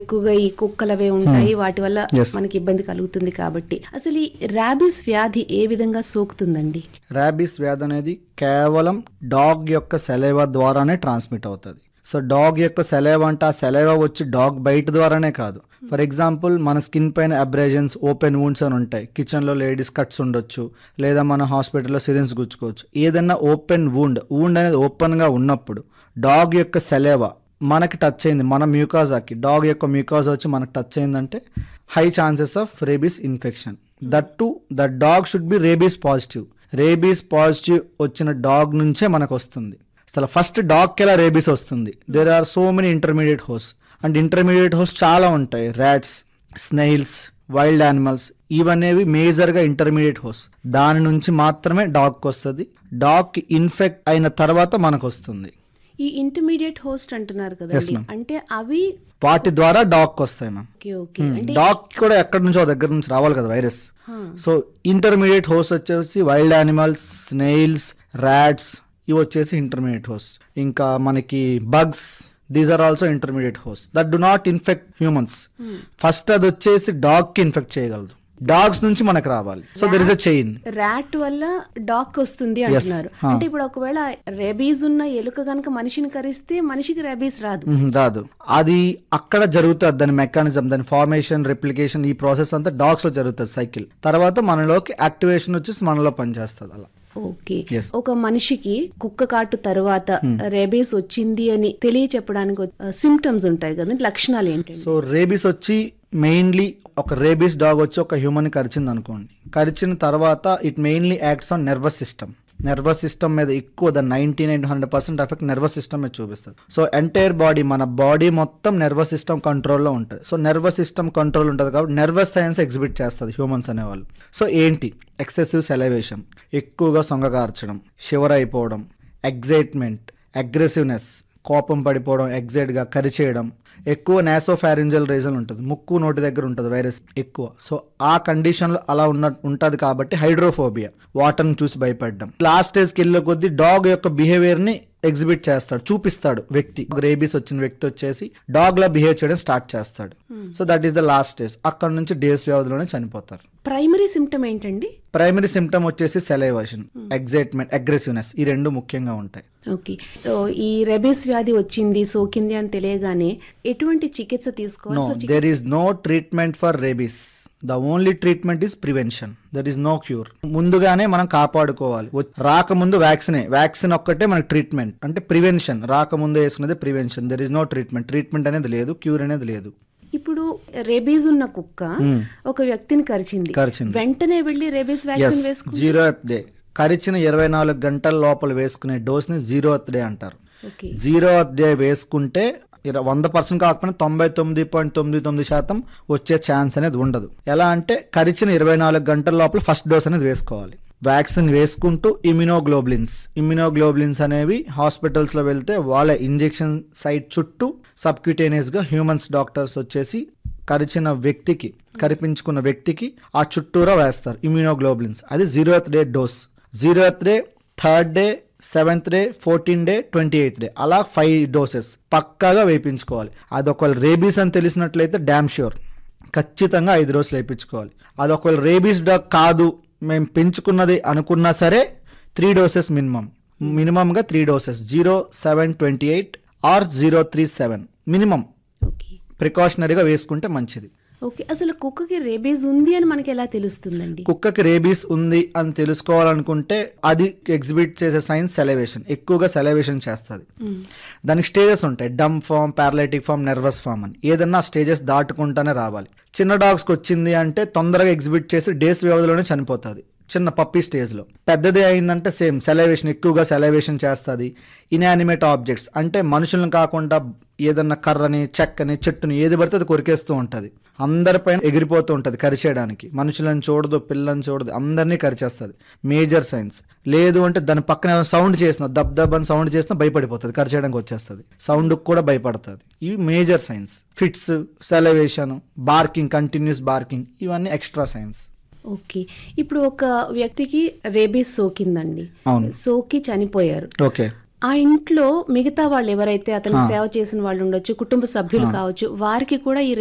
ఎక్కువగా ఈ కుక్కలవే ఉంటాయి వాటి వల్ల Yes. మనకి ఇబ్బంది కలుగుతుంది కాబట్టి అసలు ఈ ర్యాబిస్ వ్యాధి ఏ విధంగా సోకుతుందండి ర్యాబీస్ వ్యాధి అనేది కేవలం డాగ్ యొక్క సెలైవా ద్వారానే ట్రాన్స్మిట్ అవుతుంది సో డాగ్ యొక్క సెలైవా అంటే ఆ సెలైవా వచ్చి డాగ్ బయట ద్వారానే కాదు ఫర్ ఎగ్జాంపుల్ మన స్కిన్ పైన అబ్రేజన్స్ ఓపెన్ వూండ్స్ అని ఉంటాయి కిచెన్లో లేడీస్ కట్స్ ఉండొచ్చు లేదా మన హాస్పిటల్లో సిరిన్స్ గుచ్చుకోవచ్చు ఏదైనా ఓపెన్ వూండ్ వూండ్ అనేది ఓపెన్గా ఉన్నప్పుడు డాగ్ యొక్క సెలైవా మనకి టచ్ అయింది మన మ్యూకాజాకి డాగ్ యొక్క మ్యూకాజా వచ్చి మనకి టచ్ అయిందంటే high chances of rabies infection that to the dog should be rabies positive rabies positive వచ్చిన డాగ్ నుంచే మనకు వస్తుంది అసలు ఫస్ట్ డాగ్కి ఎలా రేబీస్ వస్తుంది there are so many intermediate hose and intermediate hose చాలా ఉంటాయి ర్యాట్స్ స్నైల్స్ వైల్డ్ యానిమల్స్ ఇవనేవి మేజర్గా ఇంటర్మీడియట్ హోస్ దాని నుంచి మాత్రమే డాగ్కి వస్తుంది డాగ్కి ఇన్ఫెక్ట్ అయిన తర్వాత మనకు వస్తుంది ఈ ఇంటర్మీడియట్ హోస్ట్ అంటున్నారు Yes, కదండి ma'am. అంటే అవి వాటి ద్వారా డాగ్కి వస్తాయి మ్యామ్ ఓకే ఓకే అంటే డాగ్ కూడా ఎక్కడి నుంచో దగ్గర నుంచి రావాలి కదా వైరస్ హా. సో ఇంటర్మీడియట్ హోస్ వచ్చేసి వైల్డ్ యానిమల్స్ స్నేల్స్ ర్యాట్స్ ఇవి వచ్చేసి ఇంటర్మీడియట్ హోస్ ఇంకా మనకి bugs these are also intermediate హోస్ that do not infect humans first అది వచ్చేసి డాగ్ కి ఇన్ఫెక్ట్ చేయగలదు డాగ్స్ నుంచి మనకు రావాలి so there is a chain rat వల్ల డాగ్ వస్తుంది అంటున్నారు హా. అంటే ఇప్పుడు ఒకవేళ రెబీస్ ఉన్న ఎలుక గనక మనిషిని కరిస్తే మనిషికి రెబీస్ రాదు రాదు అది అక్కడ జరుగుతుంది దాని మెకానిజం దాని ఫార్మేషన్ రెప్లికేషన్ ఈ ప్రాసెస్ అంతా డాగ్స్ లో జరుగుతుంది సైకిల్ తర్వాత మనలోకి యాక్టివేషన్ వచ్చేసి మనలో పనిచేస్తుంది అలా ఓకే Yes. ఒక మనిషికి కుక్క కాటు తర్వాత రేబీస్ వచ్చింది అని తెలియచెప్పడానికి సిమ్టమ్స్ ఉంటాయి కదండి లక్షణాలు ఏంటండి సో రేబీస్ వచ్చి మెయిన్లీ ఒక రేబీస్ డాగ్ వచ్చి ఒక హ్యూమన్ కరిచింది అనుకోండి కరిచిన తర్వాత it mainly acts on nervous system nervous system మీద ఎక్కువ the ninety nine hundred percent effect nervous system మీద చూపిస్తుంది సో ఎంటైర్ బాడీ మన బాడీ మొత్తం నర్వస్ సిస్టమ్ కంట్రోల్లో ఉంటుంది సో నర్వస్ సిస్టమ్ కంట్రోల్ ఉంటుంది కాబట్టి నర్వస్ సైన్స్ ఎగ్జిబిట్ చేస్తుంది హ్యూమన్స్ అనేవాళ్ళు సో ఏంటి ఎక్సెసివ్ సెలవేషన్ ఎక్కువగా సొంగగార్చడం షివర్ అయిపోవడం ఎగ్జైట్మెంట్ అగ్రెసివ్నెస్ కోపం పడిపోవడం ఎగ్జైట్గా కరిచేయడం ఎక్కువ నాసోఫారింజల్ రీజన్ ఉంటుంది ముక్కు నోటి దగ్గర ఉంటుంది వైరస్ ఎక్కువ సో ఆ కండిషన్లో అలా ఉన్న ఉంటుంది కాబట్టి హైడ్రోఫోబియా వాటర్ని చూసి భయపడడం లాస్ట్ స్టేజ్కి వెళ్ళే కొద్దీ డాగ్ యొక్క బిహేవియర్ని ఎగ్జిబిట్ చేస్తాడు చూపిస్తాడు వ్యక్తి రేబీస్ వచ్చిన వ్యక్తి వచ్చేసి డాగ్ లా బిహేవ్ చేయడం స్టార్ట్ చేస్తాడు so that is the last stage అక్కడ నుంచి డేస్ వ్యవధిలోనే చనిపోతారు ప్రైమరీ సిమ్టమ్ ఏంటండి ప్రైమరీ సిమ్టమ్ వచ్చేసి సెలైవేషన్ ఎగ్జైట్మెంట్ అగ్రెసివ్నెస్ ఈ రెండు ముఖ్యంగా ఉంటాయి ఓకే సో ఈ రెబీస్ వ్యాధి వచ్చింది సోకింది అని తెలియగానే ఎటువంటి చికిత్స నో తీసుకోవాలి there is no treatment for rabies the only treatment is prevention there is no cure ముందుగానే మనం కాపాడుకోవాలి వ- రాకముందు వ్యాక్సినే వ్యాక్సిన్ ఒక్కటే మనకి ట్రీట్మెంట్ అంటే ప్రివెన్షన్ రాకముందు వేసుకునేది prevention there is no treatment treatment అనేది లేదు క్యూర్ అనేది లేదు ఇప్పుడు రెబీస్ ఉన్న కుక్క ఒక వ్యక్తిని కరిచింది కరిచింది. వెంటనే వెళ్లి రెబీస్ ఎస్ వ్యాక్సిన్ వేసుకుంటే జీరో డే కరిచిన ఇరవై నాలుగు గంటల లోపల వేసుకునే డోస్ని జీరో డే అంటారు ఓకే జీరో డే వేసుకుంటే ఇర- వంద పర్సెంట్ కాకపోయినా తొంభై తొమ్మిది పాయింట్ తొమ్మిది తొమ్మిది శాతం వచ్చే ఛాన్స్ అనేది ఉండదు ఎలా అంటే కరిచిన ఇరవై నాలుగు గంటల లోపల ఫస్ట్ డోస్ అనేది వేసుకోవాలి వ్యాక్సిన్ వేసుకుంటూ ఇమ్యునోగ్లోబులిన్స్ ఇమ్యునోగ్లోబులిన్స్ అనేవి హాస్పిటల్స్లో వెళ్తే వాళ్ళ ఇంజెక్షన్ సైట్ చుట్టూ సబ్క్యూటేనియస్గా హ్యూమన్స్ డాక్టర్స్ వచ్చేసి కరిచిన వ్యక్తికి కరిపించుకున్న వ్యక్తికి ఆ చుట్టూరా వేస్తారు ఇమ్యూనోగ్లోబులిన్స్ అది zero day dose zero day third day seventh day fourteen day twenty eighth day అలా ఫైవ్ డోసెస్ పక్కాగా వేయించుకోవాలి అది ఒకవేళ రేబీస్ అని తెలిసినట్లయితే డ్యామ్ ష్యూర్ ఖచ్చితంగా ఐదు రోజులు వేయించుకోవాలి అది ఒకవేళ రేబీస్ డాగ్ కాదు మేము పెంచుకున్నది అనుకున్నా సరే త్రీ డోసెస్ మినిమం మినిమంగా three doses zero seven twenty eight or zero three seven minimum okay ప్రికాషనరీగా వేసుకుంటే మంచిది ఓకే అసలు కుక్కకి రేబీస్ ఉంది అని మనకి ఎలా తెలుస్తుందండి కుక్కకి రేబీస్ ఉంది అని తెలుసుకోవాలనుకుంటే అది ఎగ్జిబిట్ చేసే సైన్స్ సెలవేషన్ ఎక్కువగా సెలవేషన్ చేస్తుంది దానికి స్టేజెస్ ఉంటాయి dumb form paralytic form nervous form అని ఏదన్నా స్టేజెస్ దాటుకుంటానే రావాలి చిన్న డాగ్స్కి వచ్చింది అంటే తొందరగా ఎగ్జిబిట్ చేసి డేస్ వ్యవధిలోనే చనిపోతుంది చిన్న పప్పీ స్టేజ్లో పెద్దది అయిందంటే సేమ్ సెలవేషన్ ఎక్కువగా సెలవేషన్ చేస్తుంది ఇన్యానిమేట్ ఆబ్జెక్ట్స్ అంటే మనుషులను కాకుండా ఏదన్నా కర్రని చెక్కని చెట్టుని ఏది పడితే అది కొరికేస్తూ ఉంటుంది అందరిపైన ఎగిరిపోతూ ఉంటుంది కరిచేయడానికి మనుషులను చూడదు పిల్లని చూడదు అందరినీ కరిచేస్తుంది మేజర్ సైన్స్ లేదు అంటే దాని పక్కన సౌండ్ చేసిన దబ్ దబ్ అని సౌండ్ చేసినా భయపడిపోతుంది కరిచేయడానికి వచ్చేస్తుంది సౌండ్ కూడా భయపడుతుంది ఇవి major signs fits salivation barking continuous barking ఇవన్నీ ఎక్స్ట్రా సైన్స్ ఓకే ఇప్పుడు ఒక వ్యక్తికి రేబీస్ సోకిందండి అవును సోకి చనిపోయారు ఓకే ఆ ఇంట్లో మిగతా వాళ్ళు ఎవరైతే అతను సేవ చేసిన వాళ్ళు ఉండొచ్చు కుటుంబ సభ్యులు కావచ్చు వారికి కూడా ఈ